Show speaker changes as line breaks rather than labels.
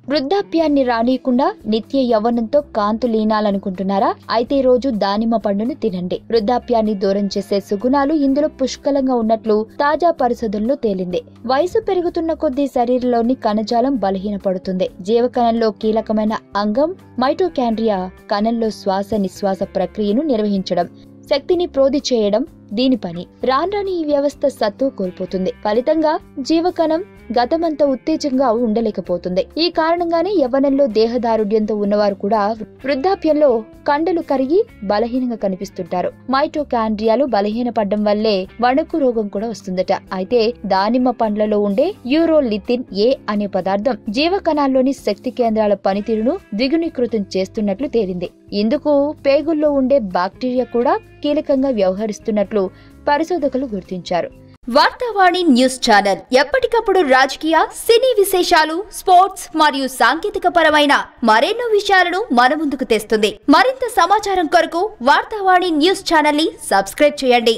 వృద్ధాప్యాన్ని రానియకుండా నిత్య యవ్వనంతో కాంతు లీనాలనుకుంటున్నారా అయితే ఈ రోజు దానిమ్మ పండును తినండి వృద్ధాప్యాన్ని దూరం చేసే సుగుణాలు ఇందులో పుష్కలంగా ఉన్నట్లు తాజా పరిశోధనలో తేలింది వయసు పెరుగుతున్న కొద్దీ శరీరంలోని కణజాలం బలహీనపడుతుంది జీవకణంలో కీలకమైన అంగం మైటోకాండ్రియా కణంలో శ్వాస నిశ్వాస ప్రక్రియను నిర్వహించడం శక్తిని ప్రోధి చేయడం దీని పని రాను రాని ఈ వ్యవస్థ సత్తు కోల్పోతుంది ఫలితంగా జీవకణం గతమంత ఉత్తేజంగా ఉండలేకపోతుంది ఈ కారణంగానే యవ్వనంలో దేహదారుఢ్యంతో ఉన్నవారు కూడా వృద్ధాప్యంలో కండలు కరిగి బలహీనంగా కనిపిస్తుంటారు మైటోకాండ్రియాలు బలహీనపడడం వల్లే వణుకు రోగం కూడా వస్తుందట అయితే దానిమ్మ పండ్లలో ఉండే యూరోలిథిన్ ఏ అనే పదార్థం జీవకణాల్లోని శక్తి కేంద్రాల పనితీరును ద్విగుణీకృతం చేస్తున్నట్లు తేలింది ఇందుకు పేగుల్లో ఉండే బాక్టీరియా కూడా కీలకంగా వ్యవహరిస్తున్నట్లు పరిశోధకులు గుర్తించారు
వార్తావాణి న్యూస్ ఛానల్ ఎప్పటికప్పుడు రాజకీయ సినీ విశేషాలు స్పోర్ట్స్ మరియు సాంకేతిక పరమైన మరెన్నో విషయాలను మన ముందుకు తెస్తుంది మరింత సమాచారం కొరకు వార్తావాణి న్యూస్ ఛానల్ ని సబ్స్క్రైబ్ చేయండి